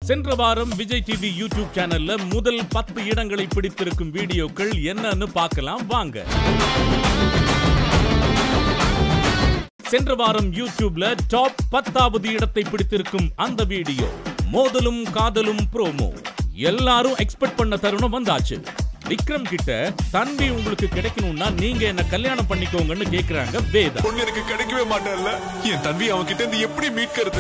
சென்ற வாரம் Vijay TV YouTube சேனல்ல முதல் பத்து இடங்களை பிடித்திருக்கும் வீடியோக்கள் என்னன்னு பார்க்கலாம் வாங்க சென்ற வாரம் யூடியூப்ல டாப் பத்தாவது இடத்தை பிடித்திருக்கும் அந்த வீடியோ மோதலும் காதலும் ப்ரோமோ எல்லாரும் எக்ஸ்பெக்ட் பண்ண தருணம் வந்தாச்சு விக்ரம் கிட்ட தம்பி உங்களுக்கு கிடைக்கணும்னா நீங்க என்ன கல்யாணம் பண்ணிக்கோங்கன்னு கேக்குறாங்க வேதா பொண்ணு எனக்கு கிடைக்கவே மாட்டான்ல என் தம்பி அவன் கிட்ட இருந்து எப்படி மீட்கிறது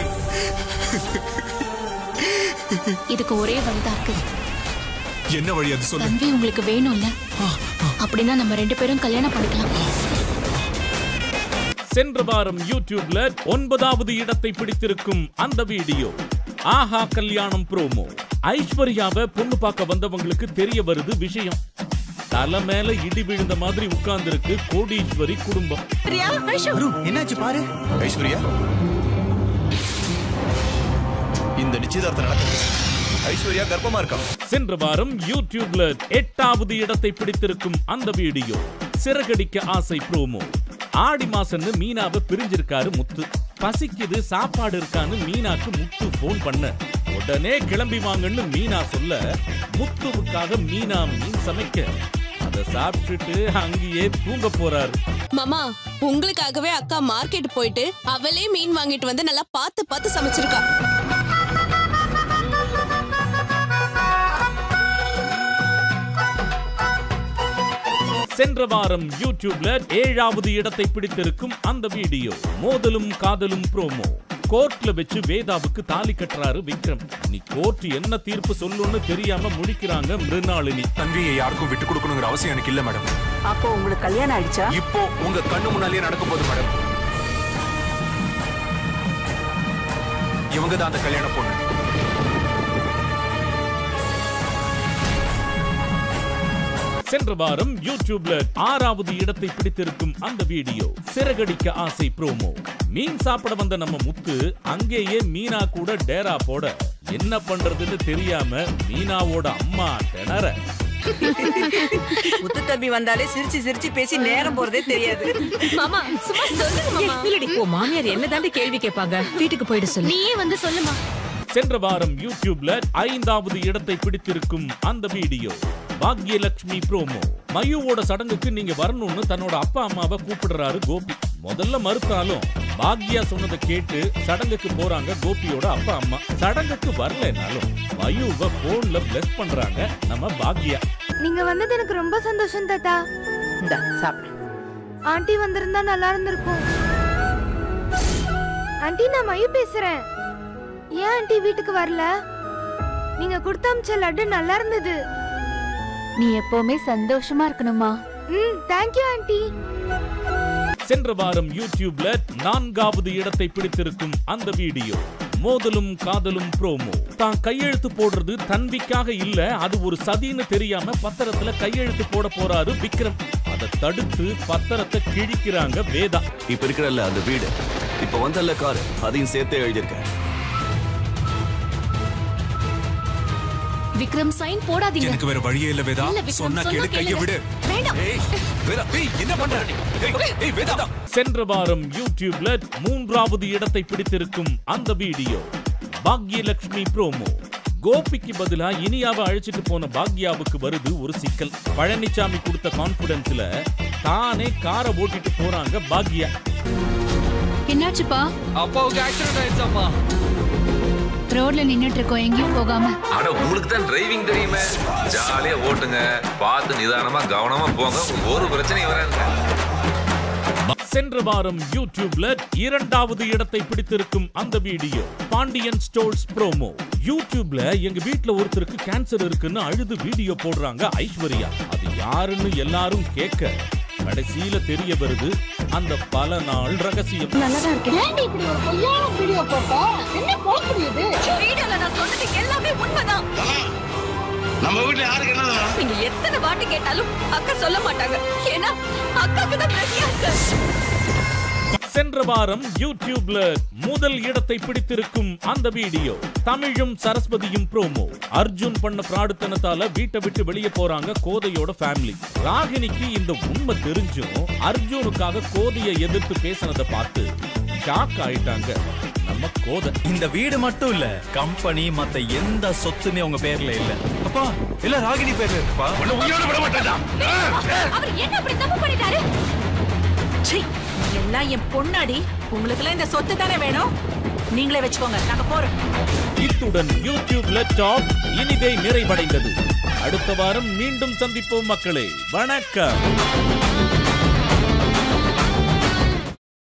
இதுக்கு ஒரே வழிதான் இருக்கு என்ன வழி அது சொல்லு தம்பி உங்களுக்கு வேணும்ல அப்படின்னா நம்ம ரெண்டு பேரும் கல்யாணம் பண்ணிக்கலாம் சென்ற வாரம் யூடியூப்ல ஒன்பதாவது இடத்தை பிடித்திருக்கும் அந்த வீடியோ ஆஹா கல்யாணம் ப்ரோமோ ஐஸ்வர்யாவை பொண்ணு பார்க்க வந்தவங்களுக்கு தெரிய வருது விஷயம் தலை மேல இடி விழுந்த மாதிரி உட்கார்ந்திருக்கு கோடீஸ்வரி குடும்பம் அருண் என்னாச்சு பாரு ஐஸ்வர்யா இந்த நிச்சயதார்த்தம் நடக்குது ஐஸ்வர்யா கர்ப்பமா இருக்கா சென்ற வாரம் யூடியூப்ல எட்டாவது இடத்தை பிடித்திருக்கும் அந்த வீடியோ சிறகடிக்க ஆசை ப்ரோமோ ஆடி மாசம்னு மீனாவை பிரிஞ்சிருக்காரு முத்து பசிக்குது சாப்பாடு இருக்கான்னு மீனாக்கு முத்து போன் பண்ண உடனே கிளம்பி வாங்கன்னு மீனா சொல்ல முத்துவுக்காக மீனா மீன் சமைக்க அதை சாப்பிட்டுட்டு அங்கேயே தூங்க போறாரு மாமா உங்களுக்காகவே அக்கா மார்க்கெட் போயிட்டு அவளே மீன் வாங்கிட்டு வந்து நல்லா பார்த்து பார்த்து சமைச்சிருக்கா சென்ற வாரம் யூடியூப்ல ஏழாவது இடத்தை பிடித்திருக்கும் அந்த வீடியோ மோதலும் காதலும் ப்ரோமோ கோர்ட்ல வச்சு வேதாவுக்கு தாலி கட்டுறாரு விக்ரம் நீ கோர்ட் என்ன தீர்ப்பு சொல்லுன்னு தெரியாம முடிக்கிறாங்க மிருணாளினி தம்பியை யாருக்கும் விட்டு கொடுக்கணுங்கிற அவசியம் எனக்கு இல்ல மேடம் அப்போ உங்களுக்கு கல்யாணம் ஆயிடுச்சா இப்போ உங்க கண்ணு முன்னாலேயே நடக்க போகுது மேடம் இவங்க தான் அந்த கல்யாண பொண்ணு சென்ற வாரம் யூடியூப்ல ஆறாவது இடத்தை பிடித்திருக்கும் அந்த வீடியோ சிறகடிக்க ஆசை ப்ரோமோ மீன் சாப்பிட வந்த நம்ம முத்து அங்கேயே மீனா கூட டேரா போட என்ன பண்றதுன்னு தெரியாம மீனாவோட அம்மா திணற முத்து தம்பி வந்தாலே சிரிச்சு சிரிச்சு பேசி நேரம் போறதே தெரியாது மாமா சும்மா சொல்லுங்க மாமா இல்லடி உன் மாமியார் என்ன தாண்டி கேள்வி கேட்பாங்க வீட்டுக்கு போயிட சொல்லு நீயே வந்து சொல்லுமா சென்ற வாரம் யூடியூப்ல ஐந்தாவது இடத்தை பிடித்திருக்கும் அந்த வீடியோ பாக்யலட்சுமி ப்ரோமோ மயுவோட சடங்குக்கு நீங்க வரணும்னு தன்னோட அப்பா அம்மாவை கூப்பிடுறாரு கோபி முதல்ல மறுத்தாலும் பாக்யா சொன்னதை கேட்டு சடங்குக்கு போறாங்க கோபியோட அப்பா அம்மா சடங்குக்கு வரலைனாலும் மயுவை போன்ல பிளஸ் பண்றாங்க நம்ம பாக்யா நீங்க வந்தது எனக்கு ரொம்ப சந்தோஷம் தாத்தா இந்த சாப்பிடு ஆண்டி வந்திருந்தா நல்லா இருந்திருக்கும் ஆண்டி நான் மயு பேசுறேன் ஏன் ஆண்டி வீட்டுக்கு வரல நீங்க கொடுத்த அமிச்ச லட்டு நல்லா இருந்தது நீ எப்பவுமே சந்தோஷமா இருக்கணுமா ம் தேங்க்யூ ஆண்டி சென்ற வாரம் யூடியூப்ல நான்காவது இடத்தை பிடித்திருக்கும் அந்த வீடியோ மோதலும் காதலும் ப்ரோமோ தான் கையெழுத்து போடுறது தன்விக்காக இல்ல அது ஒரு சதின்னு தெரியாம பத்திரத்துல கையெழுத்து போட போறாரு விக்ரம் அதை தடுத்து பத்திரத்தை கிழிக்கிறாங்க வேதா இப்ப இருக்கிறல்ல அந்த வீடு இப்ப வந்தல்ல கார் அதையும் சேர்த்தே எழுதியிருக்கேன் விக்ரம் சைன் போடாதீங்க எனக்கு வேற வழியே இல்ல வேதா இல்ல, விக்ரம், சொன்னா சொன்னா கேளு கைய கேளு. விடு வேண்டாம் ஏய் வேதா ஏய் என்ன பண்ற ஏய், ஏய் வேதா சென்ற வாரம் யூடியூப்ல மூன்றாவது இடத்தை பிடித்திருக்கும் அந்த வீடியோ பாக்யலட்சுமி ப்ரோமோ கோபிக்கு பதிலா இனியாவை அழைச்சிட்டு போன பாக்யாவுக்கு வருது ஒரு சிக்கல் பழனிசாமி கொடுத்த கான்பிடன்ஸ்ல தானே காரை ஓட்டிட்டு போறாங்க பாக்யா என்னாச்சுப்பா அப்பாவுக்கு ஆக்சிடென்ட் ஆயிடுச்சாப்பா ரோட்ல நின்னுட்டு இருக்கோம் எங்கேயும் போகாம அட உங்களுக்கு தான் டிரைவிங் தெரியுமே ஜாலியா ஓட்டுங்க பார்த்து நிதானமா கவனமா போங்க உங்களுக்கு ஒரு பிரச்சனையும் வராதுங்க சென்ற வாரம் யூடியூப்ல இரண்டாவது இடத்தை பிடித்திருக்கும் அந்த வீடியோ பாண்டியன் ஸ்டோர்ஸ் ப்ரோமோ யூடியூப்ல எங்க வீட்ல ஒருத்தருக்கு கேன்சர் இருக்குன்னு அழுது வீடியோ போடுறாங்க ஐஸ்வர்யா அது யாருன்னு எல்லாரும் கேட்க கடைசியில தெரிய வருது அந்த பல நாள் ரகசியம் வீடியோல நான் சொன்னது எல்லாமே உண்மைதான் நம்ம வீட்டுல யாருக்கு என்ன நீங்க எத்தனை வாட்டி கேட்டாலும் அக்கா சொல்ல மாட்டாங்க ஏன்னா அக்காக்கு தான் பிரச்சனை சென்ற வாரம் யூடியூப்ல முதல் இடத்தை பிடித்திருக்கும் அந்த வீடியோ தமிழும் சரஸ்வதியும் ப்ரோமோ அர்ஜுன் பண்ண பிராடுத்தனத்தால வீட்டை விட்டு வெளியே போறாங்க கோதையோட ஃபேமிலி ராகினிக்கு இந்த உண்மை தெரிஞ்சும் அர்ஜுனுக்காக கோதையை எதிர்த்து பேசினதை பார்த்து ஷாக் ஆயிட்டாங்க நம்ம கோதை இந்த வீடு மட்டும் இல்ல கம்பெனி மத்த எந்த சொத்துமே உங்க பேர்ல இல்ல அப்பா இல்ல ராகினி பேர்ல இருக்குப்பா அவர் என்ன அப்படி தப்பு பண்ணிட்டாரு சீ, எல்லாம் என் பொண்ணாடி உங்களுக்கு எல்லாம் இந்த சொத்து தானே வேணும் நீங்களே வச்சுக்கோங்க நாங்க போறோம் இத்துடன் யூடியூப்ல டாப் இனிதே நிறைவடைந்தது அடுத்த வாரம் மீண்டும் சந்திப்போம் மக்களே வணக்கம்